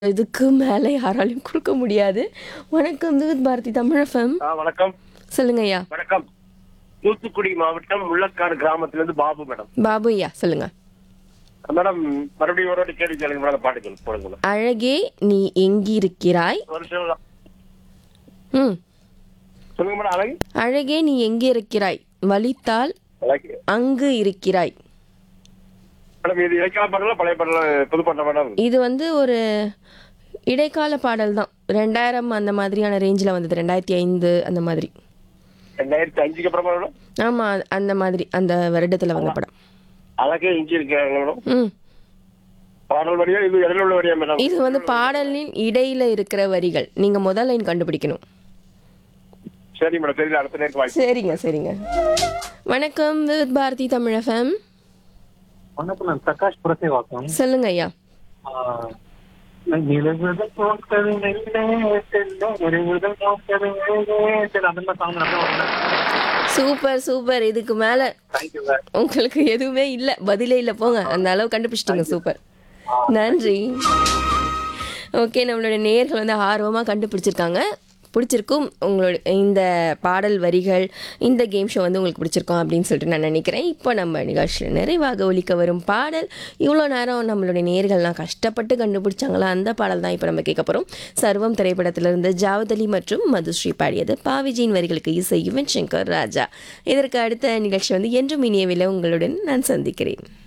இதுக்கு மேலே யாராலையும் கொடுக்க முடியாது வணக்கம் வித் பாரதி தமிழ் எஃப்எம் ஆ, வணக்கம் சொல்லுங்க ஐயா வணக்கம் தூத்துக்குடி மாவட்டம் முள்ளக்காடு கிராமத்திலிருந்து பாபு மேடம் பாபு ஐயா சொல்லுங்க மேடம் மறுபடியும் ஒரு வாட்டி கேள்வி கேளுங்க மேடம் பாட்டு கேள்வி போடுங்க மேடம். அழகே நீ எங்கிருக்கிறாய் ஒரு நிமிஷம் ம் சொல்லுங்க மேடம் அழகு அழகே நீ எங்கே இருக்கிறாய் வலித்தால் அழகு அங்கு இருக்கிறாய் மேடம் இது இடைக்கால பாடல பழைய பாடல புது பாட்டா மேடம் இது வந்து ஒரு இடைக்கால பாடல் தான் ரெண்டாயிரம் அந்த மாதிரியான ரேஞ்சில் வந்தது ரெண்டாயிரத்தி ஐந்து அந்த மாதிரி ரெண்டாயிரத்தி அஞ்சுக்கு அப்புறமா மேடம் ஆமாம் அந்த மாதிரி அந்த வருடத்தில் வந்த படம் அழகே இஞ்சி இருக்காங்க மேடம் ம் பாடல் வரியா இது இடையில உள்ள வரியா மேடம் இது வந்து பாடலின் இடையில இருக்கிற வரிகள் நீங்க முதல் லைன் கண்டுபிடிக்கணும் சரி மேடம் தெரியல அடுத்த நேரத்துக்கு வாய்ப்பு சரிங்க சரிங்க வணக்கம் வித் பாரதி தமிழ் எஃப்எம் வணக்கம் நான் பிரகாஷ் புரசேவாக்கம் சொல்லுங்க ஐயா நிலவுதல் போக்கது மெல்லே செல்ல நிலவுதல் போக்கது மெல்லே செல்ல அந்த மாதிரி சாங் நல்லா சூப்பர் சூப்பர் இதுக்கு மேல தேங்க்யூ சார் உங்களுக்கு எதுவுமே இல்ல பதிலே இல்ல போங்க அந்த அளவு கண்டுபிடிச்சிட்டீங்க சூப்பர் நன்றி ஓகே நம்மளோட நேயர்கள் வந்து ஆர்வமாக கண்டுபிடிச்சிருக்காங்க பிடிச்சிருக்கும் உங்களோட இந்த பாடல் வரிகள் இந்த கேம் ஷோ வந்து உங்களுக்கு பிடிச்சிருக்கும் அப்படின்னு சொல்லிட்டு நான் நினைக்கிறேன் இப்போ நம்ம நிகழ்ச்சியில் நிறைவாக ஒலிக்க வரும் பாடல் இவ்வளோ நேரம் நம்மளுடைய நேர்கள்லாம் கஷ்டப்பட்டு கண்டுபிடிச்சாங்களா அந்த பாடல் தான் இப்போ நம்ம கேட்க போகிறோம் சர்வம் திரைப்படத்திலிருந்து ஜாவதலி மற்றும் மதுஸ்ரீ பாடியது பாவிஜியின் வரிகளுக்கு இசை யுவன் சங்கர் ராஜா இதற்கு அடுத்த நிகழ்ச்சி வந்து என்றும் இனியவில்லை உங்களுடன் நான் சந்திக்கிறேன்